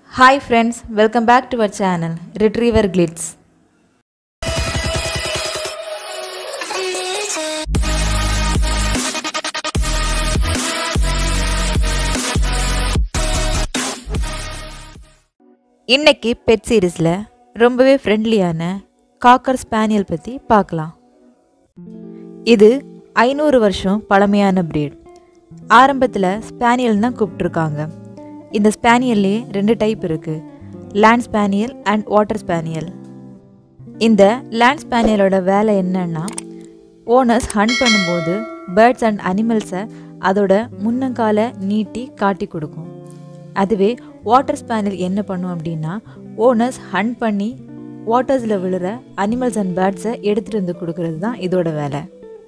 Hi friends, welcome back to our channel Retriever Glitz. இன்னைக்கு pet சீரீஸில் ரொம்பவே ஃப்ரெண்ட்லியான cocker spaniel பற்றி பார்க்கலாம் இது ஐநூறு வருஷம் பழமையான breed ஆரம்பத்தில் ஸ்பானியல் தான் கூப்பிட்ருக்காங்க இந்த ஸ்பானியல்லே ரெண்டு டைப் இருக்குது land spaniel and water spaniel இந்த லேண்ட் ஸ்பானியலோட வேலை என்னன்னா ஓனர்ஸ் ஹண்ட் பண்ணும்போது பேர்ட்ஸ் அண்ட் அனிமல்ஸை அதோட முன்னங்கால நீட்டி காட்டி கொடுக்கும் அதுவே வாட்டர் ஸ்பானியல் என்ன பண்ணும் அப்படின்னா ஓனர்ஸ் ஹண்ட் பண்ணி வாட்டர்ஸில் விழுற அனிமல்ஸ் அண்ட் பேர்ட்ஸை எடுத்துகிட்டு வந்து கொடுக்கறது தான் இதோட வேலை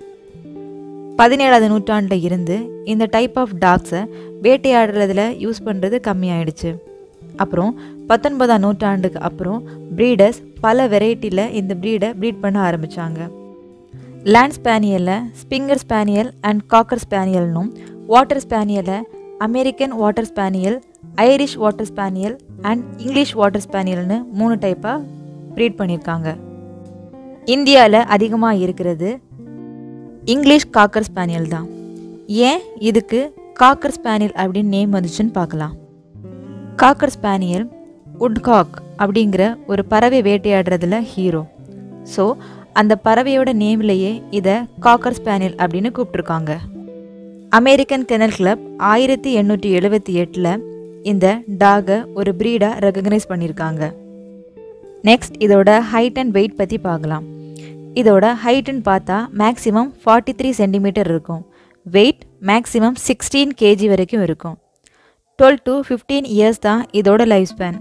பதினேழாவது நூற்றாண்டில் இருந்து இந்த டைப் ஆஃப் டாக்ஸை வேட்டையாடுறதுல யூஸ் பண்ணுறது கம்மியாயிடுச்சு அப்புறம் பத்தொன்பதாம் நூற்றாண்டுக்கு அப்புறம் ப்ரீடர்ஸ் பல வெரைட்டியில் இந்த ப்ரீடை ப்ரீட் பண்ண ஆரம்பித்தாங்க லேண்ட் ஸ்பானியலில் ஸ்பிங்கர் ஸ்பானியல் அண்ட் காக்கர் ஸ்பானியல்னும் வாட்டர் ஸ்பானியலை American water spaniel Irish water spaniel and English water ஸ்பானியல்னு மூணு டைப்பாக ப்ரீட் பண்ணியிருக்காங்க இந்தியாவில் அதிகமாக இருக்கிறது இங்கிலீஷ் காக்கர் ஸ்பானியல் தான் ஏன் இதுக்கு காக்கர் ஸ்பானியல் அப்படின்னு நேம் வந்துச்சுன்னு பார்க்கலாம் காக்கர் ஸ்பானியல் உட்காக் அப்படிங்கிற ஒரு பறவை வேட்டையாடுறதுல ஹீரோ ஸோ அந்த பறவையோட நேம்லேயே இதை காக்கர் ஸ்பானியல் அப்படின்னு கூப்பிட்ருக்காங்க அமெரிக்கன் கெனல் கிளப் ஆயிரத்தி எண்ணூற்றி எழுபத்தி எட்டில் இந்த டாகை ஒரு ப்ரீடாக ரெகக்னைஸ் பண்ணியிருக்காங்க நெக்ஸ்ட் இதோட ஹைட் அண்ட் வெயிட் பற்றி பார்க்கலாம் இதோட ஹைட்டுன்னு பார்த்தா மேக்ஸிமம் ஃபார்ட்டி த்ரீ சென்டிமீட்டர் இருக்கும் வெயிட் மேக்ஸிமம் சிக்ஸ்டீன் கேஜி வரைக்கும் இருக்கும் டுவெல் டு ஃபிஃப்டீன் இயர்ஸ் தான் இதோட life span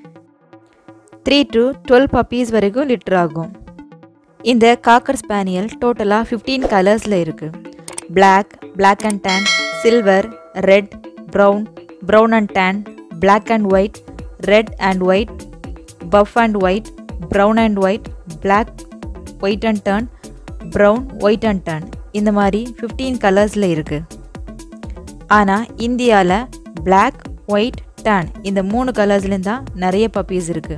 three to twelve puppies வரைக்கும் லிட்டர் ஆகும் இந்த காக்கர் ஸ்பானியல் டோட்டலாக ஃபிஃப்டீன் கலர்ஸில் இருக்குது Black, Black and tan, silver red brown brown and tan, Black and white red and white buff and white brown and white Black white and tan brown white and tan இந்த மாதிரி fifteen கலர்ஸில் இருக்குது ஆனால் இந்தியாவில் Black white tan இந்த மூணு கலர்ஸ்லேயும் தான் நிறைய பப்பீஸ் இருக்குது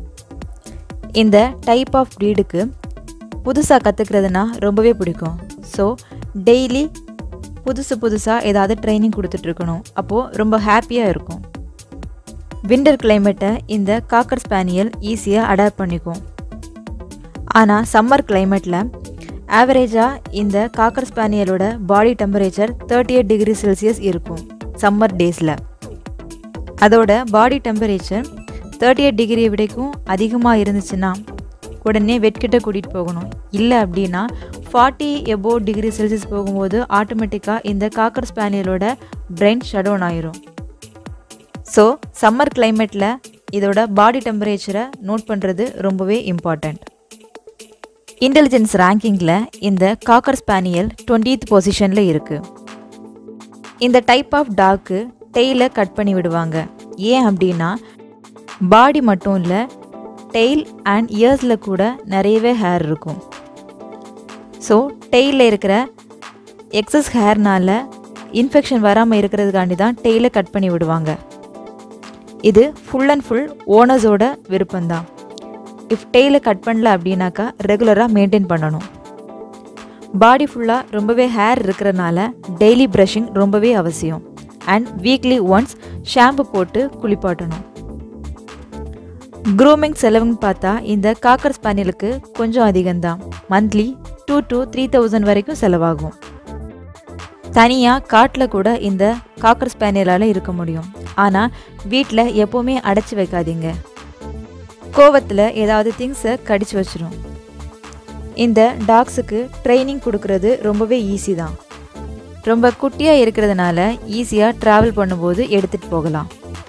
இந்த டைப் ஆஃப் ப்ரீடுக்கு புதுசாக கற்றுக்கிறதுனா ரொம்பவே பிடிக்கும் ஸோ டெய்லி புதுசு புதுசாக ஏதாவது ட்ரைனிங் கொடுத்துட்ருக்கணும் அப்போது ரொம்ப ஹாப்பியாக இருக்கும் விண்டர் கிளைமேட்டை இந்த காக்கர் ஸ்பானியல் ஈஸியாக அடாப்ட் பண்ணிக்கும் ஆனால் சம்மர் கிளைமேட்டில் ஆவரேஜாக இந்த காக்கர் ஸ்பானியலோட body temperature thirty eight degree Celsius இருக்கும் சம்மர் டேஸில் அதோட body temperature thirty eight degree விடைக்கும் அதிகமாக இருந்துச்சுன்னா உடனே வெட்கிட்ட கூட்டிகிட்டு போகணும் இல்லை அப்படின்னா ஃபார்ட்டி எபோ டிகிரி செல்சியஸ் போகும்போது ஆட்டோமேட்டிக்காக இந்த காக்கர் ஸ்பானியலோட பிரெயின் ஷட் டவுன் ஆயிரும் ஸோ சம்மர் கிளைமேட்டில் இதோட பாடி டெம்பரேச்சரை நோட் பண்ணுறது ரொம்பவே இம்பார்ட்டண்ட் இன்டெலிஜென்ஸ் ரேங்கிங்கில் இந்த காக்கர் ஸ்பானியல் டுவெண்ட்டீத் பொசிஷனில் இருக்குது இந்த டைப் ஆஃப் டாக்கு டெய்லை கட் பண்ணி விடுவாங்க ஏன் அப்படின்னா பாடி மட்டும் இல்லை டெய்ல் அண்ட் இயர்ஸில் கூட நிறையவே ஹேர் இருக்கும் ஸோ டெய்லில் இருக்கிற எக்ஸஸ் ஹேர்னால் இன்ஃபெக்ஷன் வராமல் இருக்கிறதுக்காண்டி தான் டெய்லை கட் பண்ணி விடுவாங்க இது ஃபுல் அண்ட் ஃபுல் ஓனர்ஸோட விருப்பம்தான் இஃப் டெய்லை கட் பண்ணல அப்படின்னாக்கா ரெகுலராக மெயின்டைன் பண்ணணும் பாடி ஃபுல்லாக ரொம்பவே ஹேர் இருக்கிறனால டெய்லி ப்ரஷிங் ரொம்பவே அவசியம் அண்ட் வீக்லி ஒன்ஸ் ஷாம்பு போட்டு குளிப்பாட்டணும் க்ரூமிங் செலவுன்னு பார்த்தா இந்த காக்கர் ஸ்பானியலுக்கு கொஞ்சம் அதிகம்தான் monthly two to three thousand வரைக்கும் செலவாகும் தனியாக காட்டில் கூட இந்த காக்கர் ஸ்பானியலால் இருக்க முடியும் ஆனால் வீட்டில் எப்போவுமே அடைச்சி வைக்காதீங்க கோவத்தில் ஏதாவது திங்ஸை கடிச்சு வச்சிரும் இந்த டாக்ஸுக்கு ட்ரைனிங் கொடுக்கறது ரொம்பவே ஈஸி தான் ரொம்ப குட்டியாக இருக்கிறதுனால ஈஸியாக ட்ராவல் பண்ணும்போது எடுத்துகிட்டு போகலாம்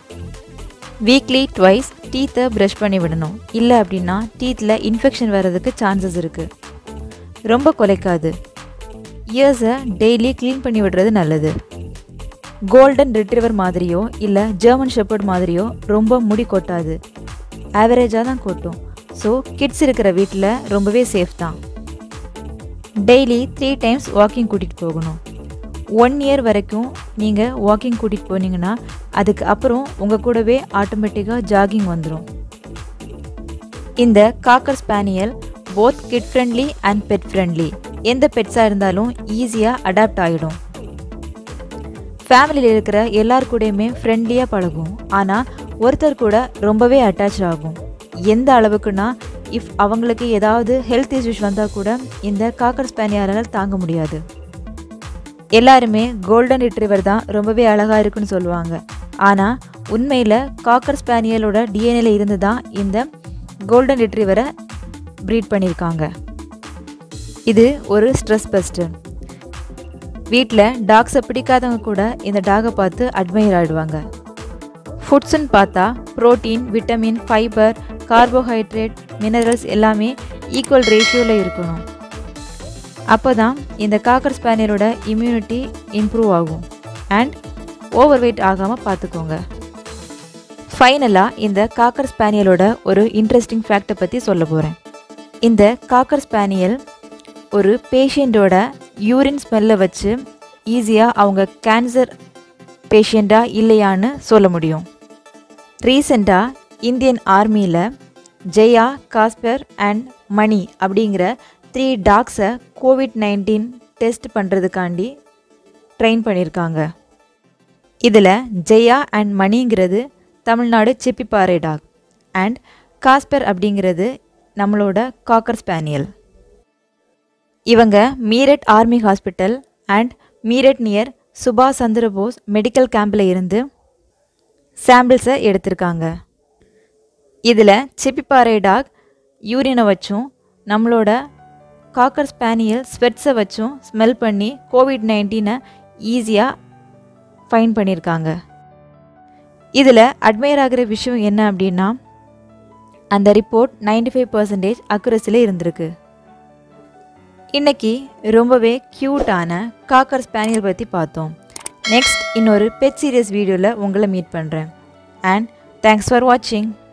வீக்லி ட்வைஸ் டீத்தை ப்ரஷ் பண்ணி விடணும் இல்லை அப்படின்னா டீத்தில் இன்ஃபெக்ஷன் வர்றதுக்கு சான்சஸ் இருக்குது ரொம்ப குலைக்காது இயர்ஸை டெய்லி க்ளீன் பண்ணி விடுறது நல்லது கோல்டன் ரிட்ரிவர் மாதிரியோ இல்லை ஜெர்மன் ஷெப்பர்ட் மாதிரியோ ரொம்ப முடி கொட்டாது ஆவரேஜாக தான் கொட்டும் ஸோ கிட்ஸ் இருக்கிற வீட்டில் ரொம்பவே சேஃப் தான் டெய்லி த்ரீ டைம்ஸ் வாக்கிங் கூட்டிகிட்டு போகணும் ஒன் இயர் வரைக்கும் நீங்கள் வாக்கிங் கூட்டிகிட்டு போனீங்கன்னா அதுக்கு அப்புறம் உங்கள் கூடவே ஆட்டோமேட்டிக்காக ஜாகிங் வந்துடும் இந்த cocker spaniel both kid friendly and pet friendly எந்த பெட்ஸாக இருந்தாலும் ஈஸியாக அடாப்ட் ஆகிடும் ஃபேமிலியில் இருக்கிற எல்லார் கூடயுமே ஃப்ரெண்ட்லியாக பழகும் ஆனால் ஒருத்தர் கூட ரொம்பவே அட்டாச் ஆகும் எந்த அளவுக்குன்னா இஃப் அவங்களுக்கு ஏதாவது ஹெல்த் இஷ்யூஸ் வந்தால் கூட இந்த காக்கர் ஸ்பானியாரால் தாங்க முடியாது எல்லாருமே கோல்டன் ரிட்ரீவர் தான் ரொம்பவே அழகாக இருக்குன்னு சொல்லுவாங்க ஆனால் உண்மையில் காக்கர் ஸ்பானியலோட டிஎன்ஏல இருந்து தான் இந்த கோல்டன் ரிட்ரீவரை ப்ரீட் பண்ணியிருக்காங்க இது ஒரு ஸ்ட்ரெஸ் பஸ்டர் வீட்டில் டாக்ஸை பிடிக்காதவங்க கூட இந்த டாகை பார்த்து அட்மையர் ஆகிடுவாங்க ஃபுட்ஸ்ன்னு பார்த்தா protein vitamin fibre carbohydrate minerals எல்லாமே ஈக்குவல் ரேஷியோவில் இருக்கணும் அப்போ தான் இந்த காக்கர் ஸ்பானியரோட இம்யூனிட்டி இம்ப்ரூவ் ஆகும் அண்ட் ஓவர் வெயிட் ஆகாமல் பார்த்துக்கோங்க ஃபைனலாக இந்த காக்கர் ஸ்பானியலோட ஒரு இன்ட்ரெஸ்டிங் ஃபேக்டை பற்றி சொல்ல போகிறேன் இந்த காக்கர் ஸ்பானியல் ஒரு பேஷண்ட்டோட யூரின் ஸ்மெல்லை வச்சு ஈஸியாக அவங்க கேன்சர் பேஷண்ட்டா இல்லையான்னு சொல்ல முடியும் ரீசெண்டாக இந்தியன் ஆர்மியில் ஜெயா காஸ்பர் அண்ட் மணி அப்படிங்கிற த்ரீ டாக்ஸை கோவிட் நைன்டீன் டெஸ்ட் பண்ணுறதுக்காண்டி ட்ரெயின் பண்ணியிருக்காங்க இதில் ஜெயா அண்ட் மணிங்கிறது Tamil Nadu Chippiparai dog and Casper அப்படிங்கிறது நம்மளோட காக்கர் ஸ்பானியல் இவங்க Meerut army hospital and Meerut near சுபாஷ் சந்திரபோஸ் மெடிக்கல் கேம்பில் இருந்து சாம்பிள்ஸை எடுத்திருக்காங்க இதில் சிப்பிப்பாறை டாக் யூரினை வச்சும் நம்மளோட காக்கர் ஸ்பானியல் ஸ்வெட்ஸை வச்சும் ஸ்மெல் பண்ணி கோவிட் நைன்டீனை ஈஸியாக ஃபைன் பண்ணியிருக்காங்க இதில் அட்மையர் ஆகிற விஷயம் என்ன அப்படின்னா அந்த ரிப்போர்ட் நைன்டி ஃபைவ் பர்சன்டேஜ் அக்குரஸில் இருந்திருக்கு இன்னைக்கு ரொம்பவே க்யூட்டான காக்கர் ஸ்பானியல் பற்றி பார்த்தோம் நெக்ஸ்ட் இன்னொரு பெட் சீரியஸ் வீடியோவில் உங்களை மீட் பண்ணுறேன் அண்ட் தேங்க்ஸ் ஃபார் வாட்சிங்